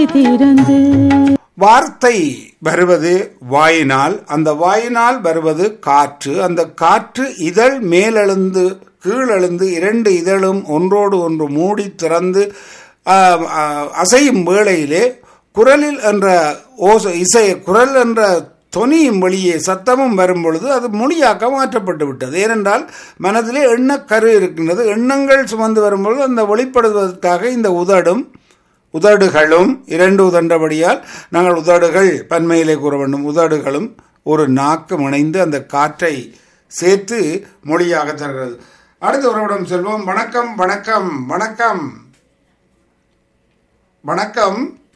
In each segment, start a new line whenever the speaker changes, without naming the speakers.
திறந்து
வார்த்தை வருவது வாயினால் அந்த வாயினால் வருவது காற்று அந்த காற்று இதழ் மேலெழுந்து கீழெழுந்து இரண்டு இதழும் ஒன்றோடு ஒன்று மூடி திறந்து ஆ, ஆ, அசையும் வேளையிலே குரலில் என்ற ஓச இசை குரல் என்ற தொனியும் வெளியே சத்தமும் வரும் பொழுது அது மொழியாக்க மாற்றப்பட்டு விட்டது ஏனென்றால் மனதிலே எண்ணக்கரு இருக்கின்றது எண்ணங்கள் சுமந்து வரும்பொழுது அந்த வெளிப்படுவதற்காக இந்த உதடும் உதடுகளும் இரண்டு உதண்டபடியால் நாங்கள் உதடுகள் பன்மையிலே கூற வேண்டும் உதடுகளும் ஒரு நாக்கும் இணைந்து அந்த காற்றை சேர்த்து மொழியாக தருகிறது அடுத்த உறவிடம் செல்வோம் வணக்கம் வணக்கம் வணக்கம் வணக்கம்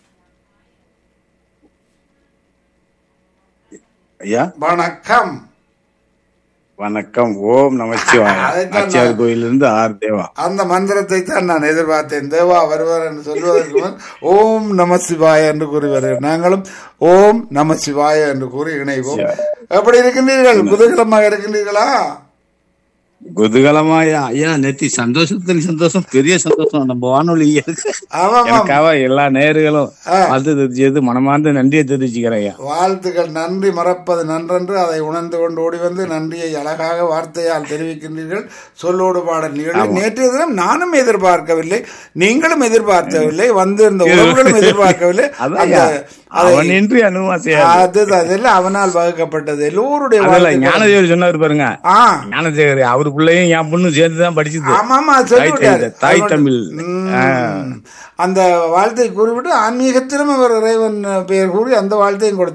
ஐயா
வணக்கம்
வணக்கம் ஓம் நமச்சிவாய
அதைத்தான்
நாச்சியார்
நான்-
கோயிலிருந்து ஆர் தேவா
அந்த மந்திரத்தை தான் நான் எதிர்பார்த்தேன் தேவா வருவார் என்று சொல்வதற்கு முன் ஓம் நம சிவாய என்று கூறி வருகிறேன் நாங்களும் ஓம் நம சிவாய என்று கூறி இணைவோம் எப்படி இருக்கின்றீர்கள் குதூகலமாக இருக்கின்றீர்களா
குதூகலமாயா ஐயா நேத்தி சந்தோஷத்துல சந்தோஷம் பெரிய சந்தோஷம் நம்ம வானொலி இருக்கு
ஆமாம்
எனக்காக எல்லா நேர்களும்
ஆ.
வாழ்த்து தெரிஞ்சது மனமார்ந்த நன்றியை தெரிவிச்சுக்கிறேன் ஐயா
வாழ்த்துக்கள் நன்றி மறப்பது நன்றென்று அதை உணர்ந்து கொண்டு ஓடி வந்து நன்றியை அழகாக வார்த்தையால் தெரிவிக்கின்றீர்கள் சொல்லோடு பாடல் நிகழ்வு நேற்றைய தினம் நானும் எதிர்பார்க்கவில்லை நீங்களும் எதிர்பார்க்கவில்லை வந்து இந்த உறவுகளும் எதிர்பார்க்கவில்லை
அதான்
அந்த
ஐயா,
அதை-
அவன் இன்றி அனுமாசியா
அதுதான் அதெல்லாம் அவனால் வகுக்கப்பட்டது எல்லோருடைய
அதுல
வாழ்த்துக்கள்.
ஞானதேவர் சொன்னாரு பாருங்க
ஆ
ஞானதேவர் அவரு பிள்ளையும் என் பொண்ணும் சேர்ந்து தான் படிச்சது
ஆமா ஆமா
தாய்
சொல்லிவிட்டாரு.
தமிழ், தாய் தமிழ்.
ம்.
ஆ.
அந்த வாழ்த்தை கூறிவிட்டு ஆன்மீகத்திலும் அவர் இறைவன் பெயர் கூறி அந்த வாழ்த்தையும் கொடுத்தார்